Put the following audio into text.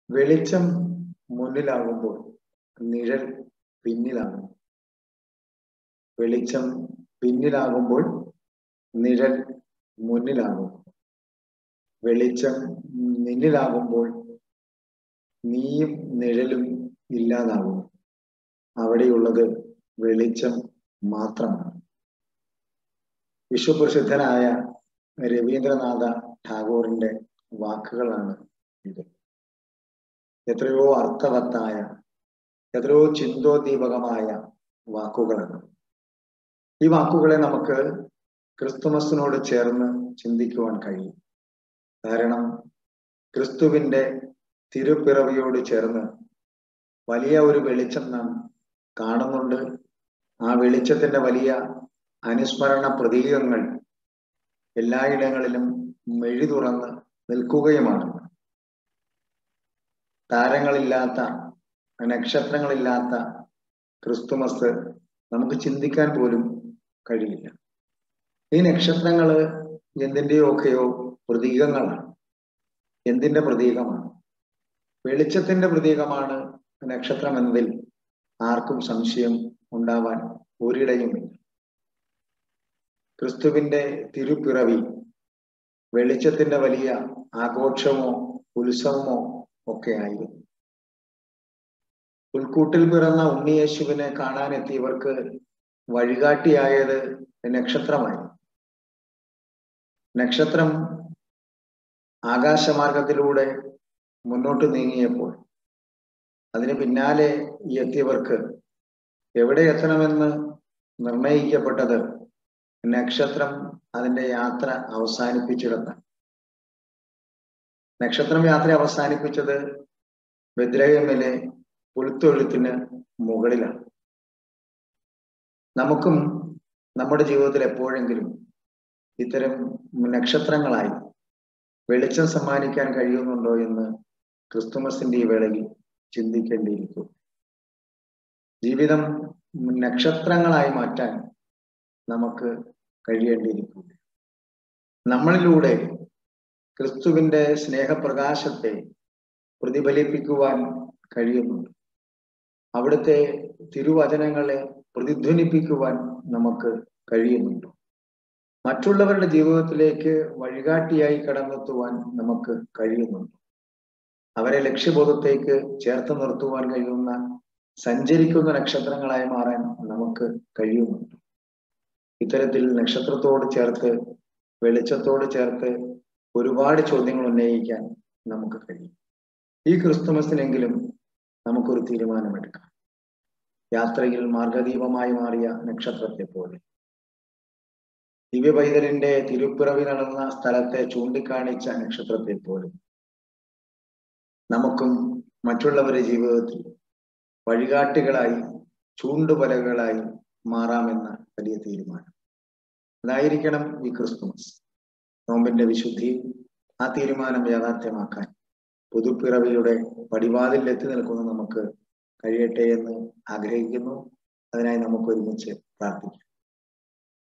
വെളിച്ചം മുന്നിലാകുമ്പോൾ നിഴൽ പിന്നിലാകും വെളിച്ചം പിന്നിലാകുമ്പോൾ നിഴൽ മുന്നിലാകും വെളിച്ചം നിന്നിലാകുമ്പോൾ നീയും നിഴലും ഇല്ലാതാകും അവിടെയുള്ളത് വെളിച്ചം മാത്രമാണ് വിശ്വപ്രസിദ്ധനായ രവീന്ദ്രനാഥ ടാഗോറിന്റെ വാക്കുകളാണ് ഇത് എത്രയോ അർത്ഥവത്തായ എത്രയോ ചിന്തോദ്ദീപകമായ വാക്കുകളാണ് ഈ വാക്കുകളെ നമുക്ക് ക്രിസ്തുമസിനോട് ചേർന്ന് ചിന്തിക്കുവാൻ കഴിയും കാരണം ക്രിസ്തുവിന്റെ തിരുപ്പിറവിയോട് ചേർന്ന് വലിയ ഒരു വെളിച്ചം നാം കാണുന്നുണ്ട് ആ വെളിച്ചത്തിന്റെ വലിയ അനുസ്മരണ പ്രതീകങ്ങൾ എല്ലായിടങ്ങളിലും മെഴി തുറന്ന് നിൽക്കുകയുമാണ് താരങ്ങളില്ലാത്ത നക്ഷത്രങ്ങളില്ലാത്ത ക്രിസ്തുമസ് നമുക്ക് ചിന്തിക്കാൻ പോലും കഴിയില്ല ഈ നക്ഷത്രങ്ങള് എന്തിൻ്റെയൊക്കെയോ പ്രതീകങ്ങളാണ് എന്തിന്റെ പ്രതീകമാണ് വെളിച്ചത്തിന്റെ പ്രതീകമാണ് നക്ഷത്രം എന്നതിൽ ആർക്കും സംശയം ഉണ്ടാവാൻ ഒരിടയുമില്ല ക്രിസ്തുവിന്റെ തിരുപ്പിറവി വെളിച്ചത്തിന്റെ വലിയ ആഘോഷമോ ഉത്സവമോ ഒക്കെ ആയിരുന്നു പുൽക്കൂട്ടിൽ പിറന്ന ഉണ്ണിയേശുവിനെ കാണാനെത്തിയവർക്ക് വഴികാട്ടിയായത് നക്ഷത്രമായിരുന്നു നക്ഷത്രം ആകാശമാർഗത്തിലൂടെ മുന്നോട്ട് നീങ്ങിയപ്പോൾ അതിന് പിന്നാലെ എത്തിയവർക്ക് എവിടെ എത്തണമെന്ന് നിർണയിക്കപ്പെട്ടത് നക്ഷത്രം അതിന്റെ യാത്ര അവസാനിപ്പിച്ചിടത്താണ് നക്ഷത്രം യാത്ര അവസാനിപ്പിച്ചത് ബദ്രഹമിലെ പുൽത്തൊഴുത്തിന് മുകളിലാണ് നമുക്കും നമ്മുടെ ജീവിതത്തിൽ എപ്പോഴെങ്കിലും ഇത്തരം നക്ഷത്രങ്ങളായി വെളിച്ചം സമ്മാനിക്കാൻ കഴിയുന്നുണ്ടോ എന്ന് ക്രിസ്തുമസിന്റെ ഈ വേളയിൽ ചിന്തിക്കേണ്ടിയിരിക്കും ജീവിതം നക്ഷത്രങ്ങളായി മാറ്റാൻ നമുക്ക് കഴിയേണ്ടിയിരിക്കും നമ്മളിലൂടെ ക്രിസ്തുവിന്റെ സ്നേഹപ്രകാശത്തെ പ്രതിഫലിപ്പിക്കുവാൻ കഴിയുന്നുണ്ട് അവിടുത്തെ തിരുവചനങ്ങളെ പ്രതിധ്വനിപ്പിക്കുവാൻ നമുക്ക് കഴിയുന്നുണ്ട് മറ്റുള്ളവരുടെ ജീവിതത്തിലേക്ക് വഴികാട്ടിയായി കടന്നെത്തുവാൻ നമുക്ക് കഴിയുന്നുണ്ട് അവരെ ലക്ഷ്യബോധത്തേക്ക് ചേർത്ത് നിർത്തുവാൻ കഴിയുന്ന സഞ്ചരിക്കുന്ന നക്ഷത്രങ്ങളായി മാറാൻ നമുക്ക് കഴിയുന്നുണ്ട് ഇത്തരത്തിൽ നക്ഷത്രത്തോട് ചേർത്ത് വെളിച്ചത്തോട് ചേർത്ത് ഒരുപാട് ചോദ്യങ്ങൾ ഉന്നയിക്കാൻ നമുക്ക് കഴിയും ഈ ക്രിസ്തുമസിനെങ്കിലും നമുക്കൊരു തീരുമാനമെടുക്കാം യാത്രയിൽ മാർഗദീപമായി മാറിയ നക്ഷത്രത്തെ പോലെ ദിവ്യപൈതലിന്റെ തിരുപ്പിറവി നടന്ന സ്ഥലത്തെ ചൂണ്ടിക്കാണിച്ച നക്ഷത്രത്തെ പോലെ നമുക്കും മറ്റുള്ളവരുടെ ജീവിതത്തിൽ വഴികാട്ടികളായി ചൂണ്ടുപലകളായി മാറാമെന്ന വലിയ തീരുമാനം അതായിരിക്കണം ഈ ക്രിസ്തുമസ് നോമ്പിന്റെ വിശുദ്ധി ആ തീരുമാനം യാഥാർത്ഥ്യമാക്കാൻ പുതുപ്പിറവിയുടെ പടിവാതിൽ എത്തി നിൽക്കുന്ന നമുക്ക് കഴിയട്ടെ എന്ന് ആഗ്രഹിക്കുന്നു അതിനായി നമുക്ക് ഒരുമിച്ച് പ്രാർത്ഥിക്കാം